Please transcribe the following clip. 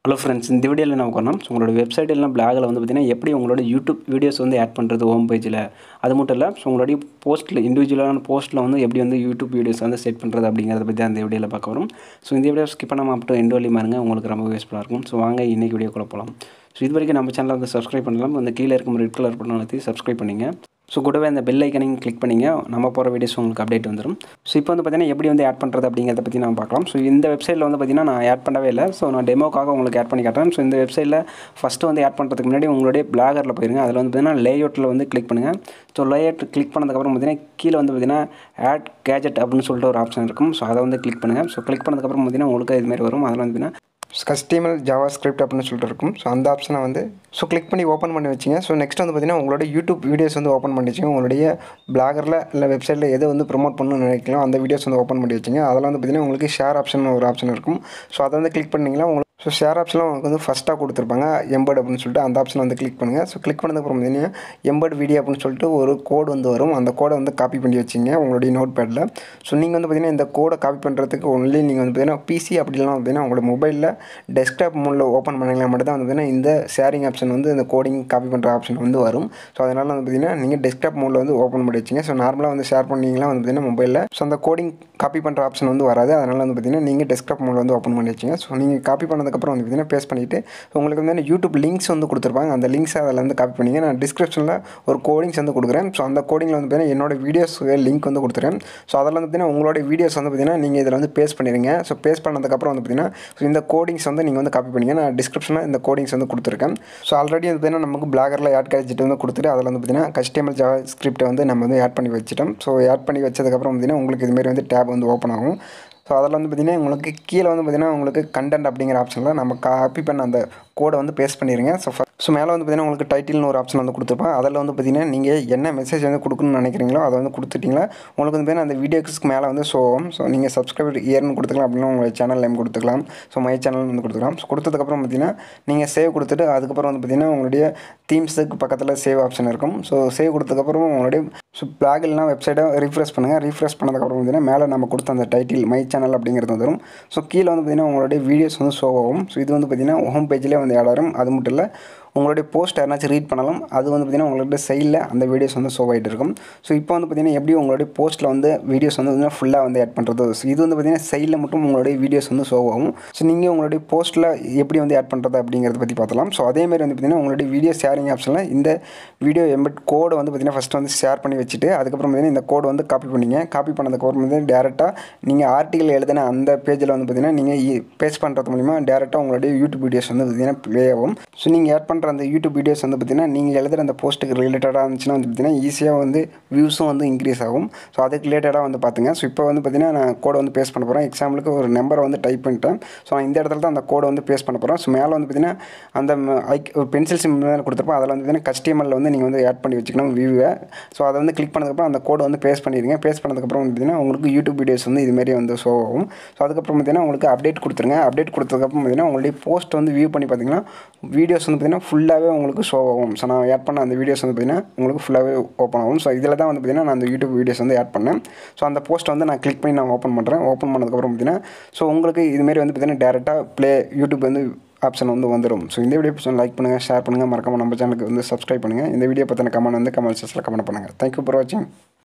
hello friends இந்த வீடியோவில் என்ன பண்ணோம் ஸோ உங்களோட வெப்சைட் எல்லாம் பிளாகில் வந்து பார்த்தீங்கன்னா எப்படி உங்களோட யூடியூப் வீடியோஸ் வந்து ஆட் பண்ணுறது ஹோம் பேஜில் அது மட்டும் இல்லை ஸோ உங்களுடைய போஸ்ட்டில் இண்டிவிஜுவலான போஸ்ட்டில் வந்து எப்படி வந்து யூடியூப் வீடியோஸ் வந்து செட் பண்ணுறது அப்படிங்கிறத பற்றி அந்த வீடியோவில் பார்க்க வரும் ஸோ இந்த வீடியோ ஸ்கிப் பண்ணாமல் அப்போ எண்டு வழி பாருங்க உங்களுக்கு ரொம்ப யூஸ்ஃபுல்லாக இருக்கும் ஸோ வாங்க இன்றைக்கி வீடியோக்குள்ளே போகலாம் ஸோ இது வரைக்கும் நம்ம சேனலை வந்து சப்ஸ்கிரைப் பண்ணலாம் அந்த கீழே இருக்கும் ரெட் கலர் பட்டன் அழுத்தி சப்ஸ்கிரைப் பண்ணிங்க ஸோ கூடவே அந்த பெல் ஐக்கனையும் கிளிக் பண்ணிங்க நம்ம போகிற வீடியோஸ் உங்களுக்கு அப்டேட் வந்துடும் ஸோ இப்போ வந்து பார்த்தீங்கன்னா எப்படி வந்து ஆட் பண்ணுறது அப்படிங்கிறத பற்றி நம்ம பார்க்கலாம் ஸோ இந்த வெப்சைட்டில் வந்து பார்த்தீங்கன்னா நான் ஆட் பண்ணவே இல்லை ஸோ நான் டெமோக்காக உங்களுக்கு ஆட் பண்ணி காட்டுறேன் ஸோ இந்த வெப்சைட்டில் ஃபஸ்ட்டு வந்து ஆட் பண்ணுறதுக்கு முன்னாடி உங்களுடைய பிளாகரில் போயிருங்க அதில் வந்து பார்த்தீங்கன்னா லேஅவுட்டில் வந்து கிளிக் பண்ணுங்கள் ஸோ லேஅவுட் கிளிக் பண்ணதுக்கப்புறம் பார்த்தீங்கன்னா கீழே வந்து பார்த்தீங்கன்னா ஆட் கேஜெட் அப்படின்னு சொல்லிட்டு ஒரு ஆப்ஷன் இருக்கும் ஸோ அதை வந்து கிளிக் பண்ணுங்கள் ஸோ கிளிக் பண்ணதுக்கப்புறம் பார்த்தீங்கன்னா உங்களுக்கு இதுமாரி வரும் அதில் வந்து பார்த்தீங்கன்னா கஸ்டமல் ஜாவா ஸ்கிரிப்ட் அப்படின்னு சொல்லிட்டு இருக்கும் ஸோ அந்த ஆப்ஷனை வந்து ஸோ கிளிக் பண்ணி ஓப்பன் பண்ணி வச்சிங்க ஸோ நெக்ஸ்ட் வந்து பார்த்தீங்கன்னா உங்களோட யூடியூப் வீடியோஸ் வந்து ஓப்பன் பண்ணி வச்சிங்க உங்களுடைய பிளாகரில் இல்லை வெப்சைட்டில் எது வந்து ப்ரொமோட் பண்ணணும்னு நினைக்கலாம் அந்த வீடியோஸ் வந்து ஓப்பன் பண்ணி வச்சிங்க அதில் வந்து பார்த்தீங்கன்னா உங்களுக்கு ஷேர் ஆப்ஷன் ஒரு ஆப்ஷன் இருக்கும் ஸோ அதை வந்து கிளிக் பண்ணிங்கன்னா உங்களுக்கு ஸோ ஷேர் ஆப்ஷனில் உங்களுக்கு வந்து ஃபஸ்ட்டாக கொடுத்துருப்பாங்க எம்பர்ட் அப்படின்னு சொல்லிட்டு அந்த ஆப்ஷனை வந்து கிளிக் பண்ணுங்கள் ஸோ கிளிக் பண்ணதுக்கப்புறம் பார்த்தீங்கன்னா எம்பர்ட் வீடியோ அப்படின்னு சொல்லிட்டு ஒரு கோடு வந்து வரும் அந்த கோடை வந்து காப்பி பண்ணி வச்சிங்க உங்களுடைய நோட் பேடில் ஸோ நீங்கள் வந்து பார்த்தீங்கன்னா இந்த கோடை காப்பி பண்ணுறதுக்கு ஒன்லி நீங்கள் வந்து பார்த்தீங்கன்னா பிசி அப்படிலாம் பார்த்தீங்கன்னா உங்களோட மொபைலில் டெஸ்க்டாப் மோடில் ஓப்பன் பண்ணிங்கன்னா மட்டும் தான் வந்து பார்த்தீங்கன்னா இந்த ஷேரிங் ஆப்ஷன் வந்து இந்த கோடிங் காப்பி பண்ணுற ஆப்ஷன் வந்து வரும் ஸோ அதனால் வந்து பார்த்தீங்கன்னா நீங்கள் டெஸ்க்டாப் மோடில் வந்து ஓப்பன் பண்ணி வச்சிங்க ஸோ நார்மலாக வந்து ஷேர் பண்ணிங்கன்னா வந்து பார்த்தீங்கன்னா மொபைலில் ஸோ அந்த கோடிங் காப்பி பண்ணுற ஆப்ஷன் வந்து வராது அதனால் வந்து பார்த்தீங்கன்னா நீங்கள் டெஸ்க்டாப் மோடில் வந்து ஓப்பன் பண்ணி வச்சிங்க ஸோ நீங்கள் காப்பி பண்ணதுக்கப்புறம் வந்து பார்த்தீங்கன்னா பேஸ்ட் பண்ணிவிட்டு உங்களுக்கு வந்து யூடியூப் லிங்க்ஸ் வந்து கொடுத்துருப்பாங்க அந்த லிங்க்ஸ் அதில் வந்து காப்பி பண்ணிங்க நான் டிஸ்கிரிப்ஷனில் ஒரு கோடிங்ஸ் வந்து கொடுக்குறேன் ஸோ அந்த கோடிங்கில் வந்து பார்த்தீங்கன்னா என்னோட வீடியோஸ் லிங்க் வந்து கொடுத்துறேன் ஸோ அதில் வந்து பார்த்தீங்கன்னா உங்களோட வீடியோஸ் வந்து பார்த்தீங்கன்னா நீங்கள் இதில் வந்து பேஸ்ட் பண்ணிடுங்க ஸோ பேஸ்ட் பண்ணதுக்கப்புறம் வந்து பார்த்தீங்கன்னா ஸோ இந்த கோடிங்ஸ் வந்து நீங்கள் வந்து காப்பி பண்ணிங்க நான் டிஸ்கிரிப்ஷனில் இந்த கோடிங்ஸ் வந்து கொடுத்துருக்கேன் ஸோ ஆல்ரெடி வந்து பார்த்தீங்கன்னா நமக்கு பிளாகரில் ஆட் கேஜெட் வந்து கொடுத்துட்டு அதில் வந்து பார்த்தீங்கன்னா கஸ்டமர் ஜாவா ஸ்கிரிப்டை வந்து நம்ம வந்து ஆட் பண்ணி வச்சிட்டோம் ஸோ ஆட் பண்ணி வச்சதுக்கப்புறம் பார்த்தீங்கன்னா உங்களுக்கு இதுமாரி வந்து டேப் வந்து ஓப்பன் ஆகும் ஸோ அதில் வந்து பார்த்திங்கன்னா உங்களுக்கு கீழே வந்து பார்த்திங்கன்னா உங்களுக்கு கண்டென்ட் அப்படிங்கிற ஆப்ஷனில் நம்ம காப்பி பண்ண அந்த கோடை வந்து பேஸ்ட் பண்ணிடுங்க ஸோ ஸோ மேலே வந்து பார்த்திங்கன்னா உங்களுக்கு டைட்டில்னு ஒரு ஆப்ஷன் வந்து கொடுத்துருப்பேன் அதில் வந்து பார்த்திங்கன்னா நீங்கள் என்ன மெசேஜ் வந்து கொடுக்கணும்னு நினைக்கிறீங்களோ அதை வந்து கொடுத்துட்டிங்களா உங்களுக்கு வந்து பார்த்திங்கன்னா அந்த வீடியோஸ்க்கு மேலே வந்து ஷோ ஆகும் ஸோ நீங்கள் சப்ஸ்கிரைபர் இயர்னு கொடுத்துக்கலாம் அப்படின்னா உங்கள் சேனல் நேம் கொடுத்துக்கலாம் ஸோ மை சேனல் வந்து கொடுத்துக்கலாம் ஸோ கொடுத்ததுக்கப்புறம் பார்த்திங்கன்னா நீங்கள் சேவ் கொடுத்துட்டு அதுக்கப்புறம் வந்து பார்த்திங்கன்னா உங்களுடைய தீம்ஸுக்கு பக்கத்தில் சேவ் ஆப்ஷன் இருக்கும் ஸோ சேவ் கொடுத்ததுக்கப்புறம் உங்களுடைய ஸோ பிளாகில்லாம் வெப்சைட்டை ரீஃப்ரெஷ் பண்ணுங்கள் ரீஃப்ரெஷ் பண்ணதுக்கப்புறம் பார்த்திங்கன்னா மேலே நம்ம கொடுத்த அந்த டைட்டில் மை சேனல் அப்படிங்கிறது வந்துடும் ஸோ கீழே வந்து பார்த்திங்கன்னா உங்களுடைய வீடியோஸ் வந்து ஷோ ஆகும் ஸோ இது வந்து பார்த்திங்கன்னா ஹோம் பேஜ்லேயே வந்து ஆட் ஆகும் அது மட்டும் இல்லை உங்களுடைய போஸ்ட் யாராச்சும் ரீட் பண்ணலாம் அது வந்து பார்த்திங்கன்னா உங்களுடைய சைடில் அந்த வீடியோஸ் வந்து ஷோ ஆகிட்டு இருக்கும் ஸோ இப்போ வந்து பார்த்திங்கன்னா எப்படி உங்களுடைய போஸ்ட்டில் வந்து வீடியோஸ் வந்து பார்த்திங்கன்னா ஃபுல்லாக வந்து ஆட் பண்ணுறது ஸோ இது வந்து பார்த்திங்கன்னா சைடில் மட்டும் உங்களுடைய வீடியோஸ் வந்து ஷோ ஆகும் ஸோ நீங்கள் உங்களுடைய போஸ்ட்டில் எப்படி வந்து ஆட் பண்ணுறது அப்படிங்கிறத பற்றி பார்த்தலாம் ஸோ அதேமாதிரி வந்து பார்த்திங்கன்னா உங்களுடைய வீடியோ ஷேரிங் ஆப்ஷனில் இந்த வீடியோ எம்பட் கோடை வந்து பார்த்திங்கன்னா ஃபஸ்ட்டு வந்து ஷேர் பண்ணி வச்சுட்டு அதுக்கப்புறம் பார்த்திங்கன்னா இந்த கோடு வந்து காப்பி பண்ணிங்க காப்பி பண்ணதுக்கப்புறம் வந்து டேரெக்டாக நீங்கள் ஆர்டிகல் எழுதின அந்த பேஜில் வந்து பார்த்திங்கன்னா நீங்கள் பேஸ்ட் பண்ணுறது மூலிமா டேரெக்டாக உங்களுடைய யூடியூப் வீடியோஸ் வந்து பார்த்திங்கன்னா ப்ளே ஆகும் ஸோ நீங்கள் ஆட் பண்ணுற அந்த யூடியூப் வீடியோஸ் வந்து பார்த்திங்கன்னா நீங்கள் எழுதுகிற அந்த போஸ்ட்டுக்கு ரிலேட்டடாக இருந்துச்சுன்னா வந்து பார்த்திங்கன்னா ஈஸியாக வந்து வியூஸும் வந்து இன்க்ரீஸ் ஆகும் ஸோ அதுக்கு ரிலேட்டடாக வந்து பார்த்துங்க ஸோ இப்போ வந்து பார்த்திங்கன்னா நான் கோடை வந்து பேஸ்ட் பண்ண போகிறேன் எக்ஸாம்பிளுக்கு ஒரு நம்பரை வந்து டைப் பண்ணிட்டேன் ஸோ நான் இந்த இடத்துல தான் அந்த கோடை வந்து பேஸ்ட் பண்ண போகிறேன் ஸோ மேலே வந்து பார்த்திங்கன்னா அந்த ஐக் பென்சில் சிம் கொடுத்துருப்போம் அதில் வந்து பார்த்திங்கன்னா கஸ்டமரில் வந்து நீங்கள் வந்து ஆட் பண்ணி வச்சுக்கணும் வியூவை ஸோ அதை வந்து கிளிக் பண்ணதுக்கப்புறம் அந்த கோடை வந்து பேஸ்ட் பண்ணிடுங்க பேஸ்ட் பண்ணதுக்கப்புறம் வந்து பார்த்திங்கன்னா உங்களுக்கு யூடியூப் வீடியோஸ் வந்து இதுமாரி வந்து ஷோ ஆகும் ஸோ அதுக்கப்புறம் பார்த்திங்கன்னா உங்களுக்கு அப்டேட் கொடுத்துருங்க அப்டேட் கொடுத்ததுக்கப்புறம் பார்த்திங்கன்னா உங்களுடைய போஸ்ட் வந்து வியூ பண்ணி பார்த்திங்கன்னா வீடியோஸ் வந்து பார்த்திங்கன்னா ஃபுல்லாகவே உங்களுக்கு ஷோ ஆகும் ஸோ நான் ஆட் பண்ண அந்த வீடியோஸ் வந்து பார்த்திங்கன்னா உங்களுக்கு ஃபுல்லாகவே ஓப்பன் ஆகும் ஸோ இதில் தான் வந்து பார்த்திங்கன்னா நான் அந்த யூடியூப் வீடியோஸ் வந்து ஆட் பண்ணேன் ஸோ அந்த போஸ்ட்டை வந்து நான் கிளிக் பண்ணி நான் ஓப்பன் பண்ணுறேன் ஓப்பன் பண்ணதுக்கப்புறம் பார்த்திங்கன்னா ஸோ உங்களுக்கு இதுமாரி வந்து பார்த்திங்கன்னா டேரெக்டாக ப்ளே யூடியூப் வந்து ஆப்ஷன் வந்து வந்துடும் ஸோ இந்த வீடியோ லைக் பண்ணுங்கள் ஷேர் பண்ணுங்கள் மறக்காமல் நம்ம சேனலுக்கு வந்து சப்ஸ்கிரைப் பண்ணுங்கள் இந்த வீடியோ பற்றின கமெண்ட் வந்து கமெண்ட் செக்ஷனில் கமெண்ட் பண்ணுங்கள் தேங்க்யூ ஃபார் வாட்சிங்